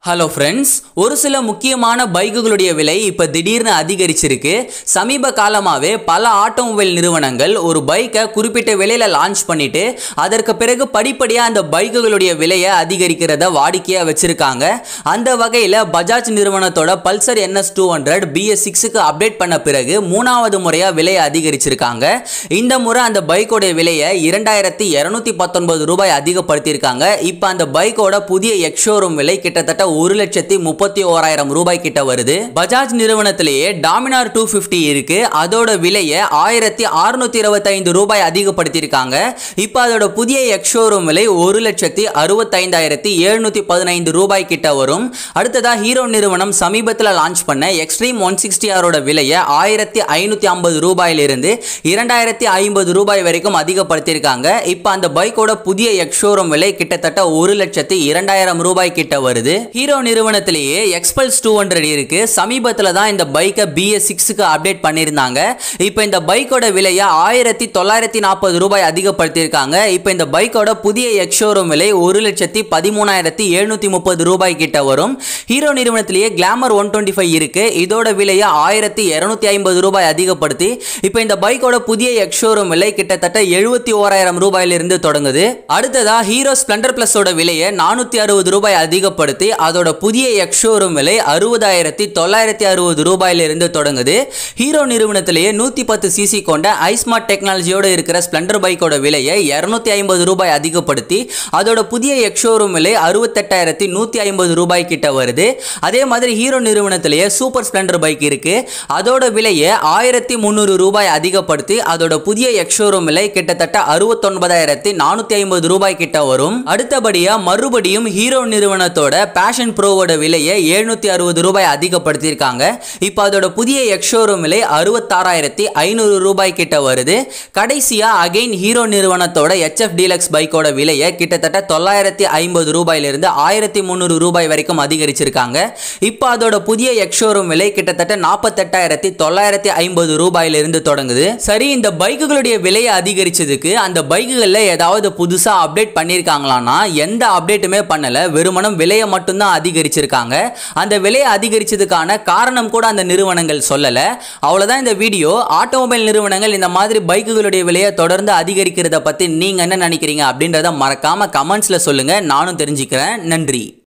hello friends ஒரு சில முக்கியமான பைக்குகளுடைய விலை இப்போ திடீர்னு அதிகரிச்சிருக்கு சமீப காலமாகவே பல ஆட்டோமொபைல் நிறுவனங்கள் ஒரு பைக்கை குறிப்பிட்ட விலையில் லான்ச் பண்ணிட்டு அதற்கு பிறகு படிப்படியாக அந்த பைக்குகளுடைய விலையை அதிகரிக்கிறத வாடிக்கையாக வச்சுருக்காங்க அந்த வகையில் பஜாஜ் நிறுவனத்தோட Pulsar NS two hundred BS சிக்ஸுக்கு அப்டேட் பண்ண பிறகு மூணாவது முறையாக விலையை அதிகரிச்சிருக்காங்க இந்த முறை அந்த பைக்கோட விலையை இரண்டாயிரத்தி இரநூத்தி பத்தொன்பது ரூபாய் அதிகப்படுத்தியிருக்காங்க இப்போ அந்த பைக்கோட புதிய எக்ஷோரூம் விலை கிட்டத்தட்ட ஒரு லட்சத்தி முப்பத்தி ஓராயிரம் ரூபாய் கிட்ட வருது பஜாஜ் நிறுவனத்திலேயே டாமினார் டூ ஃபிஃப்டி இருக்கு அதோட விலையை ஆயிரத்தி அறுநூத்தி இருபத்தைந்து ரூபாய் அதிகப்படுத்தியிருக்காங்க இப்போ அதோட புதிய எக்ஷோரூம் விலை ஒரு லட்சத்தி அறுபத்தைந்தாயிரத்தி எழுநூத்தி பதினைந்து ரூபாய் கிட்ட வரும் அடுத்ததா ஹீரோ நிறுவனம் சமீபத்தில் லான்ச் பண்ண எக்ஸ்ட்ரீம் ஒன் சிக்ஸ்டி ஆரோட விலையை ஆயிரத்தி ஐநூத்தி ஐம்பது ரூபாயிலிருந்து இரண்டாயிரத்தி ஐம்பது ரூபாய் வரைக்கும் அதிகப்படுத்தியிருக்காங்க இப்போ அந்த பைக்கோட புதிய எக்ஷோரூம் விலை கிட்டத்தட்ட ஒரு லட்சத்தி இரண்டாயிரம் ரூபாய் கிட்ட வருது ஹீரோ நிறுவனத்திலேயே எக்ஸ்பல்ஸ் டூ ஹண்ட்ரட் இருக்கு சமீபத்தில் தான் இந்த பைக்கை பிஎஸ் சிக்ஸுக்கு அப்டேட் பண்ணியிருந்தாங்க இப்போ இந்த பைக்கோட விலையை ஆயிரத்தி தொள்ளாயிரத்தி நாற்பது ரூபாய் அதிகப்படுத்தியிருக்காங்க இப்போ இந்த பைக்கோட புதிய எக்ஷோரூம் விலை ஒரு லட்சத்தி பதிமூணாயிரத்தி எழுநூத்தி முப்பது ரூபாய் கிட்ட வரும் ஹீரோ நிறுவனத்திலேயே கிளாமர் ஒன் டுவெண்ட்டி ஃபைவ் இருக்கு இதோட விலையை ஆயிரத்தி இரநூத்தி ஐம்பது ரூபாய் அதிகப்படுத்தி இப்போ இந்த பைக்கோட புதிய எக்ஷோரூம் விலை கிட்டத்தட்ட எழுபத்தி ஓராயிரம் ரூபாயிலிருந்து தொடங்குது அடுத்ததா ஹீரோ ஸ்ப்ளெண்டர் பிளஸோட விலையை நானூற்றி அறுபது ரூபாய் அதிகப்படுத்தி அதோட புதிய எக்ஷோரூம் விலை அறுபதாயிரத்தி தொள்ளாயிரத்தி அறுபது ரூபாயிலிருந்து தொடங்குது ஹீரோ நிறுவனத்திலேயே நூற்றி பத்து சிசி கொண்ட ஐஸ்மார்ட் டெக்னாலஜியோட இருக்கிற ஸ்ப்ளெண்டர் பைக்கோட விலையை இரநூத்தி ஐம்பது ரூபாய் அதிகப்படுத்தி அதோட புதிய எக்ஷோரூம் விலை அறுபத்தெட்டாயிரத்தி நூற்றி ஐம்பது ரூபாய் கிட்ட வருது அதே மாதிரி ஹீரோ நிறுவனத்திலேயே சூப்பர் ஸ்ப்ளெண்டர் பைக் இருக்கு அதோட விலையை ஆயிரத்தி முந்நூறு ரூபாய் அதிகப்படுத்தி அதோட புதிய எக்ஷோரூம் விலை கிட்டத்தட்ட அறுபத்தொன்பதாயிரத்தி நானூற்றி ஐம்பது ரூபாய் கிட்ட வரும் அடுத்தபடியா மறுபடியும் ஹீரோ நிறுவனத்தோட பேஷன் ப்ரோவோட விலையை எழுநூத்தி அறுபது ரூபாய் அதிகப்படுத்தியிருக்காங்க இப்போ அதோட புதிய எக்ஷோரூம் விலை அறுபத்தாறாயிரத்தி ஐநூறு ரூபாய் கிட்ட வருது கடைசியா அகைன் ஹீரோ நிறுவனத்தோட HF டீலக்ஸ் பைக்கோட விலையை கிட்டத்தட்ட தொள்ளாயிரத்தி ஐம்பது ரூபாயிலிருந்து ஆயிரத்தி முந்நூறு ரூபாய் வரைக்கும் அதிகரிச்சிருக்காங்க இப்போ அதோட புதிய எக்ஷோரூம் விலை கிட்டத்தட்ட நாற்பத்தெட்டாயிரத்தி தொள்ளாயிரத்தி ஐம்பது ரூபாயிலிருந்து தொடங்குது சரி இந்த பைக்குகளுடைய விலையை அதிகரிச்சதுக்கு அந்த பைக்குகளில் ஏதாவது புதுசாக அப்டேட் பண்ணியிருக்காங்களான்னா எந்த அப்டேட்டுமே பண்ணல வெறுமனம் விலையை மட்டும்தான் அதிகரிச்சிருக்காங்க அந்த விலையை அதிகரிச்சதுக்கான காரணம் கூட அந்த நிறுவனங்கள் சொல்லலை அவ்வளோதான் இந்த வீடியோ ஆட்டோமொபைல் நிறுவனங்கள் இந்த மாதிரி பைக்குகளுடைய விலையை தொடர்ந்து அதிகரிக்கிறத பற்றி நீங்கள் என்ன நினைக்கிறீங்க அப்படின்றத மறக்காம கமெண்ட்ஸில் சொல்லுங்கள் நானும் தெரிஞ்சுக்கிறேன் நன்றி